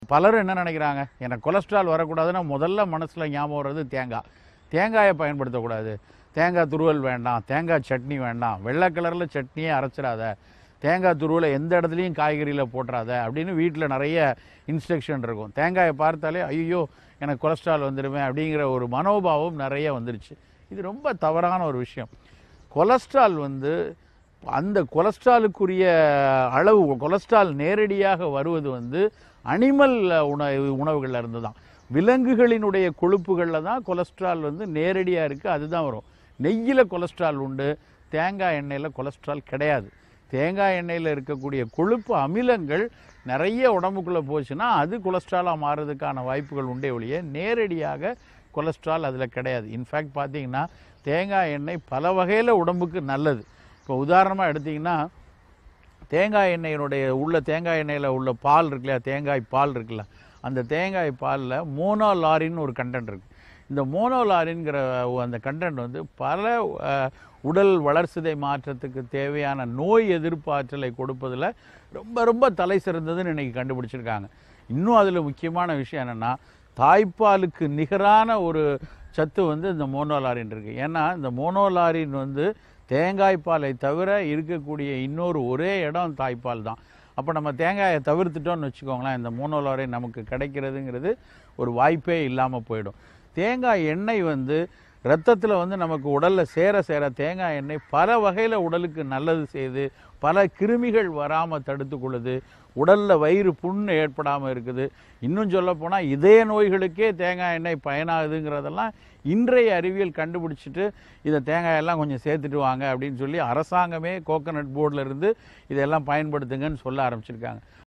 பலரும் என்ன நினைக்கிறாங்க எனக்கு கொலஸ்ட்ரால் வரக்கூடாதுன்னா முதல்ல மனசில் ஞாபகம் வர்றது தேங்காய் தேங்காயை பயன்படுத்தக்கூடாது தேங்காய் துருவல் வேண்டாம் தேங்காய் சட்னி வேண்டாம் வெள்ளை கலரில் சட்னியே அரைச்சிடாத தேங்காய் துருவலை எந்த இடத்துலையும் காய்கறியில் போட்டுறாத அப்படின்னு வீட்டில் நிறைய இன்ஸ்ட்ரக்ஷன் இருக்கும் தேங்காயை பார்த்தாலே ஐயோ எனக்கு கொலஸ்ட்ரால் வந்துடுமே அப்படிங்கிற ஒரு மனோபாவம் நிறைய வந்துருச்சு இது ரொம்ப தவறான ஒரு விஷயம் கொலஸ்ட்ரால் வந்து அந்த கொலஸ்ட்ராலுக்குரிய அளவு கொலஸ்ட்ரால் நேரடியாக வருவது வந்து அனிமல் உணவு உணவுகளில் இருந்து தான் விலங்குகளினுடைய கொழுப்புகளில் தான் கொலஸ்ட்ரால் வந்து நேரடியாக இருக்குது அதுதான் வரும் நெய்யில் கொலஸ்ட்ரால் உண்டு தேங்காய் எண்ணெயில் கொலஸ்ட்ரால் கிடையாது தேங்காய் எண்ணெயில் இருக்கக்கூடிய கொழுப்பு அமிலங்கள் நிறைய உடம்புக்குள்ளே போச்சுன்னா அது கொலஸ்ட்ராலாக மாறுறதுக்கான வாய்ப்புகள் உண்டே ஒழிய நேரடியாக கொலஸ்ட்ரால் அதில் கிடையாது இன்ஃபேக்ட் பார்த்தீங்கன்னா தேங்காய் எண்ணெய் பல வகையில் உடம்புக்கு நல்லது இப்போ உதாரணமாக எடுத்திங்கன்னா தேங்காய் எண்ணெயினுடைய உள்ள தேங்காய் எண்ணெயில் உள்ள பால் இருக்கு இல்லையா தேங்காய் பால் இருக்குல்ல அந்த தேங்காய் பாலில் மோனோலாரின்னு ஒரு கண்டென்ட் இருக்குது இந்த மோனோலாரின்கிற அந்த கண்டென்ட் வந்து பல அஹ், உடல் வளர்சிதை மாற்றத்துக்கு தேவையான நோய் எதிர்ப்பு ஆற்றலை கொடுப்பதில் ரொம்ப ரொம்ப தலை சிறந்ததுன்னு இன்னைக்கு கண்டுபிடிச்சிருக்காங்க இன்னும் அதில் முக்கியமான விஷயம் என்னென்னா தாய்ப்பாலுக்கு நிகரான ஒரு சத்து வந்து இந்த மோனோலாரின் இருக்குது ஏன்னா இந்த மோனோலாரின் வந்து தேங்காய் பாலை தவிர இருக்கக்கூடிய இன்னொரு ஒரே இடம் தாய்ப்பால் தான் அப்போ நம்ம தேங்காயை தவிர்த்துட்டோம்னு வச்சுக்கோங்களேன் இந்த மோனோலாரின் நமக்கு கிடைக்கிறதுங்கிறது ஒரு வாய்ப்பே இல்லாமல் போயிடும் தேங்காய் எண்ணெய் வந்து ரத்தத்தில் வந்து நமக்கு உடலில் சேர சேர தேங்காய் எண்ணெய் பல வகையில் உடலுக்கு நல்லது செய்யுது பல கிருமிகள் வராமல் தடுத்து கொள்ளுது உடலில் வயிறு புண்ணு ஏற்படாமல் இருக்குது இன்னும் சொல்லப் போனால் இதய நோய்களுக்கே தேங்காய் எண்ணெய் பயனாகுதுங்கிறதெல்லாம் இன்றைய அறிவியல் கண்டுபிடிச்சிட்டு இதை தேங்காயெல்லாம் கொஞ்சம் சேர்த்துட்டு வாங்க அப்படின்னு சொல்லி அரசாங்கமே கோகனட் போர்டில் இருந்து இதெல்லாம் பயன்படுத்துங்கன்னு சொல்ல ஆரம்பிச்சிருக்காங்க